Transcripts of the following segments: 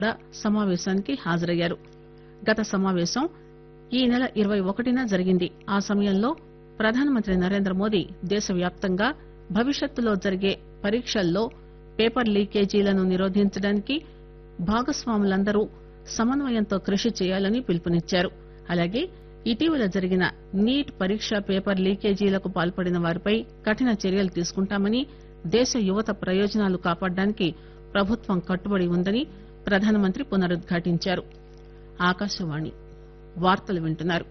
కూడా సమావేశానికి హాజరయ్యారు గత సమావేశం ఈ నెల ఇరవై ఒకటిన జరిగింది ఆ సమయంలో ప్రధానమంత్రి నరేంద్ర మోదీ దేశవ్యాప్తంగా భవిష్యత్తులో జరిగే పరీక్షల్లో పేపర్ లీకేజీలను నిరోధించడానికి భాగస్వాములందరూ సమన్వయంతో కృషి చేయాలని పిలుపునిచ్చారు అలాగే ఇటీవల జరిగిన నీట్ పరీక్ష పేపర్ లీకేజీలకు పాల్పడిన వారిపై కఠిన చర్యలు తీసుకుంటామని దేశ యువత ప్రయోజనాలు కాపాడడానికి ప్రభుత్వం కట్టుబడి ఉందని ప్రధానమంత్రి పునరుద్ఘాటించారు ఆకాశవాణి వార్తలు వింటున్నారు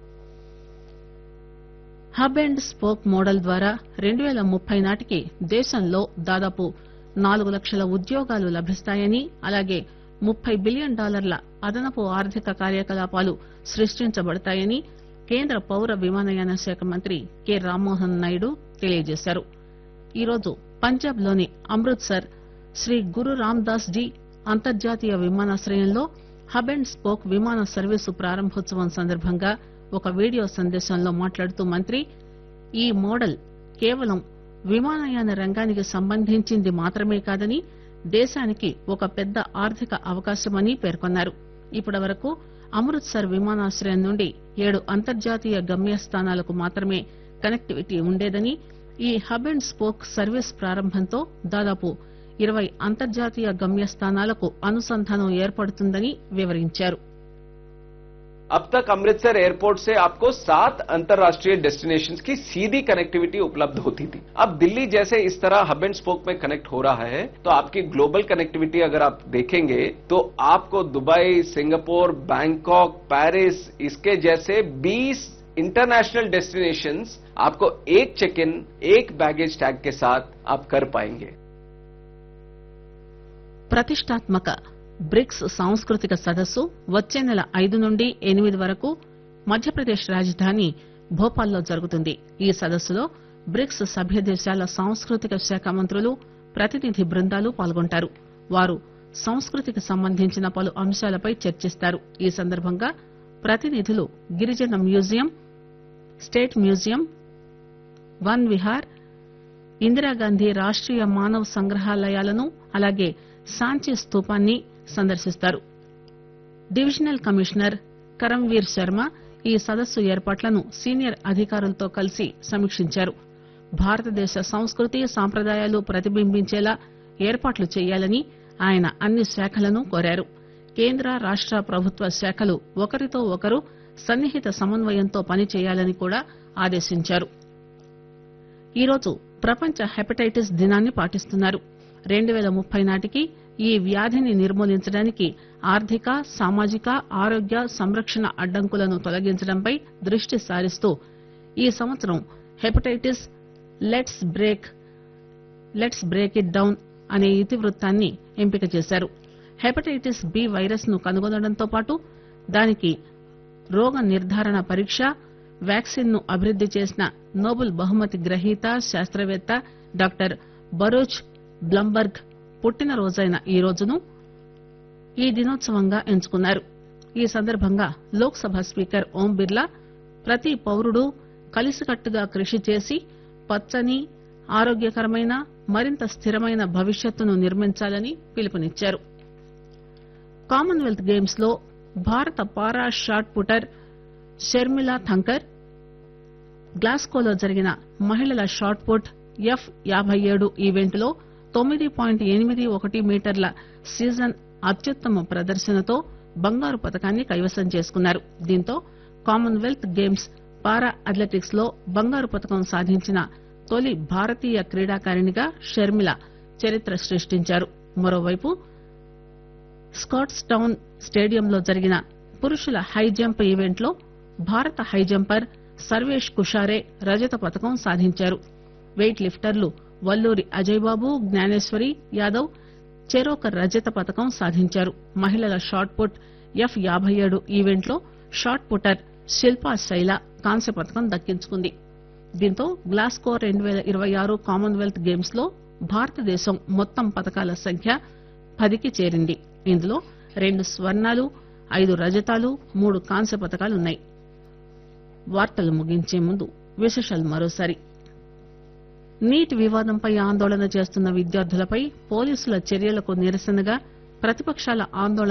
హబ్ అండ్ స్పోక్ మోడల్ ద్వారా రెండు పేల ముప్పై నాటికి దేశంలో దాదాపు నాలుగు లక్షల ఉద్యోగాలు లభిస్తాయని అలాగే ముప్పై బిలియన్ డాలర్ల అదనపు ఆర్థిక కార్యకలాపాలు సృష్టించబడతాయని కేంద్ర పౌర విమానయాన శాఖ మంత్రి కె రామ్మోహన్ నాయుడు తెలియజేశారు ఈరోజు పంజాబ్ లోని అమృత్సర్ శ్రీ గురు రామ్ దాస్ జీ అంతర్జాతీయ విమానాశ్రయంలో హబ్ అండ్ స్పోక్ విమాన సర్వీసు ప్రారంభోత్సవం సందర్భంగా ఒక వీడియో సందేశంలో మాట్లాడుతూ మంత్రి ఈ మోడల్ కేవలం విమానయాన రంగానికి సంబంధించింది మాత్రమే కాదని దేశానికి ఒక పెద్ద ఆర్థిక అవకాశమని పేర్కొన్నారు ఇప్పటివరకు అమృత్సర్ విమానాశ్రయం నుండి ఏడు అంతర్జాతీయ గమ్యస్థానాలకు మాత్రమే కనెక్టివిటీ ఉండేదని ఈ హబ్ అండ్ స్పోక్ సర్వీస్ ప్రారంభంతో దాదాపు ఇరవై అంతర్జాతీయ గమ్యస్థానాలకు అనుసంధానం ఏర్పడుతుందని వివరించారు अब तक अमृतसर एयरपोर्ट से आपको सात अंतर्राष्ट्रीय डेस्टिनेशन की सीधी कनेक्टिविटी उपलब्ध होती थी अब दिल्ली जैसे इस तरह हब एंड स्पोक में कनेक्ट हो रहा है तो आपकी ग्लोबल कनेक्टिविटी अगर आप देखेंगे तो आपको दुबई सिंगापुर बैंकॉक पेरिस इसके जैसे 20 इंटरनेशनल डेस्टिनेशंस आपको एक चेक इन एक बैगेज टैग के साथ आप कर पाएंगे ప్రతిష్టాత్మక బ్రిక్స్ సాంస్కృతిక సదస్సు వచ్చే నెల ఐదు నుండి ఎనిమిది వరకు మధ్యప్రదేశ్ రాజధాని భోపాల్లో జరుగుతుంది ఈ సదస్సులో బ్రిక్స్ సభ్య దేశాల సాంస్కృతిక శాఖ మంత్రులు ప్రతినిధి బృందాలు పాల్గొంటారు వారు సంస్కృతికి సంబంధించిన పలు అంశాలపై చర్చిస్తారు ఈ సందర్భంగా ప్రతినిధులు గిరిజన museum state museum Van Vihar Indira Gandhi రాష్ట్రీయ మానవ సంగ్రహాలయాలను అలాగే సాంచి స్తూపాన్ని సందర్శిస్తారు డివిజనల్ కమిషనర్ కరంవీర్ శర్మ ఈ సదస్సు ఏర్పాట్లను సీనియర్ అధికారులతో కలిసి సమీక్షించారు భారతదేశ సంస్కృతి సాంప్రదాయాలు ప్రతిబింబించేలా ఏర్పాట్లు చేయాలని ఆయన అన్ని శాఖలను కోరారు కేంద్ర రాష్ట ప్రభుత్వ శాఖలు ఒకరితో ఒకరు సన్నిహిత సమన్వయంతో పనిచేయాలని కూడా ఆదేశించారు ఈరోజు ప్రపంచ హెపటైటిస్ దినాన్ని పాటిస్తున్నారు రెండు పేల ముప్పై నాటికి ఈ వ్యాధిని నిర్మూలించడానికి ఆర్థిక సామాజిక ఆరోగ్య సంరక్షణ అడ్డంకులను తొలగించడంపై దృష్టి సారిస్తూ ఈ సంవత్సరం hepatitis let's break let's break it down అనే ఇతివృత్తాన్ని ఎంపిక చేశారు హెపటైటిస్ బి వైరస్ ను కనుగొనడంతో పాటు దానికి రోగ నిర్ధారణ పరీక్ష వ్యాక్సిన్ ను అభివృద్ది చేసిన నోబెల్ బహుమతి గ్రహీత శాస్త్రవేత్త డాక్టర్ బరూచ్ బ్లంబర్గ్ పుట్టినరోజైన ఈ రోజును ఈ దినోత్సవంగా ఎంచుకున్నారు ఈ సందర్భంగా లోక్ సభ స్పీకర్ ఓం బిర్లా ప్రతి పౌరుడు కలిసికట్టుగా కృషి చేసి పచ్చని ఆరోగ్యకరమైన మరింత స్థిరమైన భవిష్యత్తును నిర్మించాలని పిలుపునిచ్చారు కామన్వెల్త్ గేమ్స్ లో భారత పారా షాట్ పుటర్ షర్మిలా థంకర్ గ్లాస్కోలో జరిగిన మహిళల షాట్ పుట్ ఎఫ్ యాభై ఏడు ఈవెంట్ లో తొమ్మిది పాయింట్ ఎనిమిది ఒకటి మీటర్ల సీజన్ అత్యుత్తమ ప్రదర్శనతో బంగారు పతకాన్ని కైవసం చేసుకున్నారు దీంతో కామన్వెల్త్ గేమ్స్ పారా అథ్లెటిక్స్ లో బంగారు పతకం సాధించిన తొలి భారతీయ క్రీడాకారిణిగా షర్మిల చరిత్ర సృష్టించారు మరోవైపు స్కాట్స్ టౌన్ స్టేడియంలో జరిగిన పురుషుల హై జంప్ ఈవెంట్ లో భారత హై జంపర్ సర్వేష్ కుషారే రజత పతకం సాధించారు వెయిట్ లిఫ్టర్లు వల్లూరి అజయ్ బాబు జ్ఞానేశ్వరి యాదవ్ చెరోక రజత పతకం సాధించారు మహిళల షాట్ పుట్ ఎఫ్ యాభై ఏడు ఈవెంట్ లో షాట్ పుటర్ శిల్పా శైల కాంస్య పతకం దక్కించుకుంది దీంతో గ్లాస్కో రెండు పేల ఇరవై ఆరు కామన్వెల్త్ గేమ్స్ లో భారతదేశం మొత్తం పతకాల సంఖ్య పదికి చేరింది ఇందులో రెండు స్వర్ణాలు ఐదు రజతాలు మూడు కాంస్య పతకాలున్నాయి వార్తలు ముగించే ముందు విశేషాలు మరోసారి నీట్ వివాదంపై ఆందోళన చేస్తున్న విద్యార్థులపై పోలీసుల చర్యలకు నిరసనగా ప్రతిపక్షాల ఆందోళన